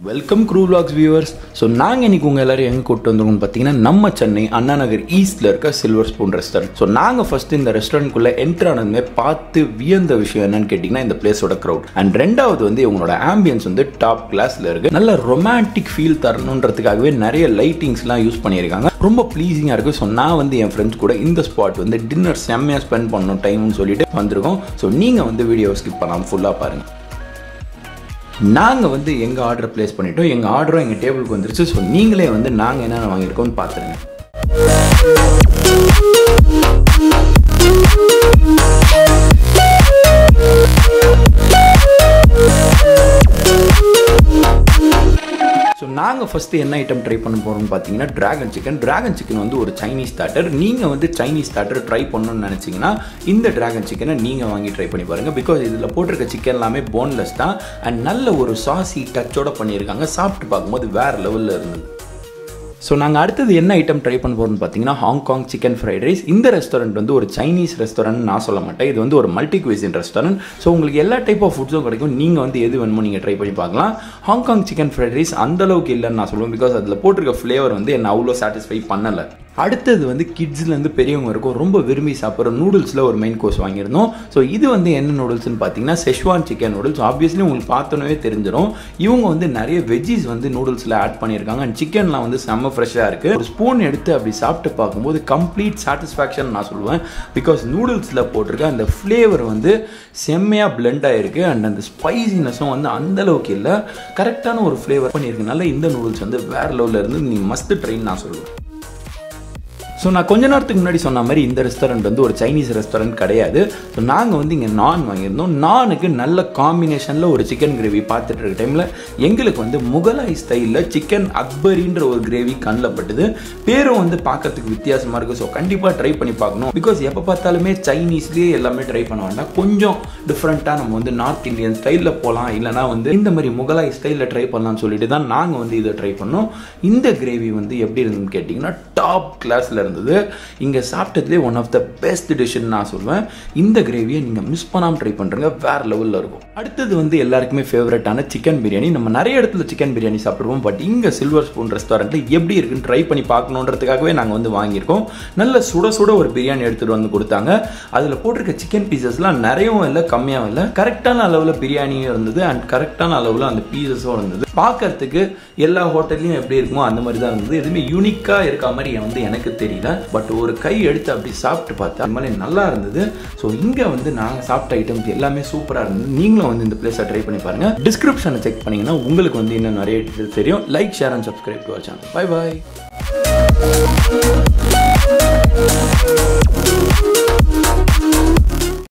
welcome crew vlogs viewers so நாங்கள் இன்னைக்கு உங்கள் எல்லாரும் எங்கே கூப்பிட்டு வந்துருக்கோம்னு பார்த்தீங்கன்னா நம்ம சென்னை அண்ணா நகர் ஈஸ்ட்டில் இருக்க சில்வர் ஸ்பூன் ரெஸ்டாரண்ட் ஸோ நாங்கள் ஃபஸ்ட்டு இந்த ரெஸ்டாரண்ட்குள்ளே என்ட்ரு ஆனதுமே பார்த்து வியந்த விஷயம் என்னன்னு கேட்டிங்கன்னா இந்த பிளேஸோட க்ரௌட் அண்ட் ரெண்டாவது வந்து இவங்களோட ஆம்பியன்ஸ் வந்து டாப் கிளாஸில் இருக்குது நல்ல ரொமான்டிக் ஃபீல் தரணுன்றதுக்காகவே நிறைய லைட்டிங்ஸ்லாம் யூஸ் பண்ணியிருக்காங்க ரொம்ப ப்ளீஸிங்காக இருக்குது ஸோ நான் வந்து என் ஃப்ரெண்ட்ஸ் கூட இந்த ஸ்பாட் வந்து டின்னர் செம்மையாக ஸ்பெண்ட் பண்ணணும் டைம்னு சொல்லிட்டு வந்திருக்கோம் ஸோ நீங்கள் வந்து வீடியோ ஸ்கிப் பண்ணாமல் ஃபுல்லாக பாருங்கள் நாங்கள் வந்து எங்கள் ஆர்டர் ப்ளேஸ் பண்ணிட்டோம் எங்கள் ஆர்டரும் எங்கள் டேபிளுக்கு வந்துருச்சு ஸோ நீங்களே வந்து நாங்கள் என்னென்ன வாங்கியிருக்கோம்னு பார்த்துருங்க ஸோ நாங்கள் ஃபஸ்ட்டு என்ன ஐட்டம் ட்ரை பண்ண போகிறோம்னு பார்த்தீங்கன்னா ட்ராகன் சிக்கன் ட்ராகன் சிக்கன் வந்து ஒரு சைனீஸ் ஸ்டார்டர் நீங்கள் வந்து சைனீஸ் ஸ்டார்டர் ட்ரை பண்ணணும்னு நினச்சிங்கன்னா இந்த ட்ராகன் சிக்கனை நீங்கள் வாங்கி ட்ரை பண்ணி பாருங்கள் பிகாஸ் இதில் போட்டிருக்க சிக்கன் எல்லாமே போன்லெஸ் தான் அண்ட் நல்ல ஒரு சாசி டச்சோட பண்ணியிருக்காங்க சாப்பிட்டு பார்க்கும்போது வேறு லெவலில் இருந்தது ஸோ நாங்கள் அடுத்தது என்ன ஐட்டம் ட்ரை பண்ண போகிறோம்னு பார்த்தீங்கன்னா ஹாங்காங் சிக்கன் ஃப்ரைட் ரைஸ் இந்த ரெஸ்டாரண்ட் வந்து ஒரு சைனீஸ் ரெஸ்டாரண்ட் நான் சொல்ல மாட்டேன் இது வந்து ஒரு மல்டி குவிசின் ரெஸ்டாரண்ட் ஸோ உங்களுக்கு எல்லா டைப் ஆஃப் ஃபுட்ஸும் கிடைக்கும் நீங்கள் வந்து எது வேணுமோ நீங்கள் ட்ரை பண்ணி பார்க்கலாம் ஹாங்காங் சிக்கன் ஃப்ரைட் ரைஸ் அந்தளவுக்கு இல்லைன்னு நான் சொல்லுவேன் பிகாஸ் அதில் போட்டிருக்க ஃப்ளேவர் வந்து என்னை அவ்வளோ சாட்டிஸ்ஃபை பண்ணலை அடுத்தது வந்து கிட்ஸ்லேருந்து பெரியவங்க இருக்கும் ரொம்ப விரும்பி சாப்பிட்ற நூடுல்ஸில் ஒரு மெயின் கோர்ஸ் வாங்கியிருந்தோம் ஸோ இது வந்து என்ன நூடுல்ஸ்னு பார்த்தீங்கன்னா செஷ்வான் சிக்கன் நூடுல்ஸ் ஆப்வியஸ்லி உங்களுக்கு பார்த்தோன்னே தெரிஞ்சிடும் இவங்க வந்து நிறைய வெஜ்ஜிஸ் வந்து நூடுல்ஸில் ஆட் பண்ணியிருக்காங்க அண்ட் சிக்கன்லாம் வந்து செம்ம ஃப்ரெஷ்ஷாக இருக்குது ஒரு ஸ்பூன் எடுத்து அப்படி சாப்பிட்டு பார்க்கும்போது கம்ப்ளீட் சாட்டிஸ்ஃபேக்ஷன் நான் சொல்லுவேன் பிகாஸ் நூடுல்ஸில் போட்டிருக்க அந்த ஃப்ளேவர் வந்து செம்மையாக பிளெண்ட் ஆகிருக்கு அண்ட் அந்த ஸ்பைசினஸும் வந்து அந்தளவுக்கு இல்லை கரெக்டான ஒரு ஃப்ளேவர் பண்ணியிருக்கனால இந்த நூடுல்ஸ் வந்து வேறு லெவலில் இருந்து நீங்கள் மஸ்ட் ட்ரெயின் நான் சொல்லுவேன் ஸோ நான் கொஞ்ச நேரத்துக்கு முன்னாடி சொன்ன மாதிரி இந்த ரெஸ்டாரண்ட் வந்து ஒரு சைனீஸ் ரெஸ்டாரண்ட் கிடையாது ஸோ நாங்கள் வந்து இங்கே நான் வாங்கியிருந்தோம் நானுக்கு நல்ல காம்பினேஷனில் ஒரு சிக்கன் கிரேவி பார்த்துட்டு இருக்க டைமில் எங்களுக்கு வந்து முகலாய் ஸ்டைலில் சிக்கன் அக்பரின்ற ஒரு கிரேவி கண்ணில் பட்டுது பேரும் வந்து பார்க்கறதுக்கு வித்தியாசமாக இருக்குது ஸோ கண்டிப்பாக ட்ரை பண்ணி பார்க்கணும் பிகாஸ் எப்போ பார்த்தாலுமே சைனீஸ்லேயே எல்லாமே ட்ரை பண்ண வேண்டாம் கொஞ்சம் டிஃப்ரெண்ட்டாக நம்ம வந்து நார்த் இந்தியன் ஸ்டைலில் போகலாம் இல்லைனா வந்து இந்த மாதிரி முகலாய் ஸ்டைலில் ட்ரை பண்ணலாம்னு சொல்லிட்டு தான் நாங்கள் வந்து இதை ட்ரை பண்ணோம் இந்த கிரேவி வந்து எப்படி இருந்ததுன்னு கேட்டிங்கன்னா டாப் கிளாஸில் இருந்தது இங்கே சாப்பிட்டதுலேயே ஒன் ஆஃப் த பெஸ்ட் டிஷ்ஷன் நான் சொல்வேன் இந்த கிரேவியை நீங்கள் மிஸ் பண்ணாமல் ட்ரை பண்ணுறங்க வேறு லெவலில் இருக்கும் அடுத்தது வந்து எல்லாருக்குமே ஃபேவரட்டான சிக்கன் பிரியாணி நம்ம நிறைய இடத்துல சிக்கன் பிரியாணி சாப்பிடுவோம் பட் இங்கே சில்வர் ஸ்பூன் ரெஸ்டாரண்ட்டில் எப்படி இருக்குன்னு ட்ரை பண்ணி பார்க்கணுன்றதுக்காகவே நாங்கள் வந்து வாங்கியிருக்கோம் நல்ல சுட சுட ஒரு பிரியாணி எடுத்துகிட்டு வந்து கொடுத்தாங்க அதில் போட்டிருக்க சிக்கன் பீசஸ்லாம் நிறையவும் இல்லை கம்மியாகவும் இல்லை கரெக்டான அளவில் பிரியாணியும் இருந்தது அண்ட் கரெக்டான அளவில் அந்த பீசஸும் இருந்தது பார்க்கறதுக்கு எல்லா ஹோட்டல்லையும் எப்படி இருக்குமோ அந்த மாதிரி தான் இருந்தது எதுவுமே யூனிக்காக இருக்க மாதிரி வந்து எனக்கு தெரியல பட் ஒரு கை எடுத்து அப்படி சாப்பிட்டு பார்த்தா அது மாதிரி நல்லா இருந்தது ஸோ இங்கே வந்து நாங்கள் சாப்பிட்ட ஐட்டம்ஸ் எல்லாமே சூப்பராக இருந்தது நீங்களும் வந்து இந்த பிளேஸை ட்ரை பண்ணி பாருங்கள் டிஸ்கிரிப்ஷனை செக் பண்ணிங்கன்னா உங்களுக்கு வந்து இன்னும் நிறைய டீட்டெயில்ஸ் தெரியும் like share and subscribe to our channel bye bye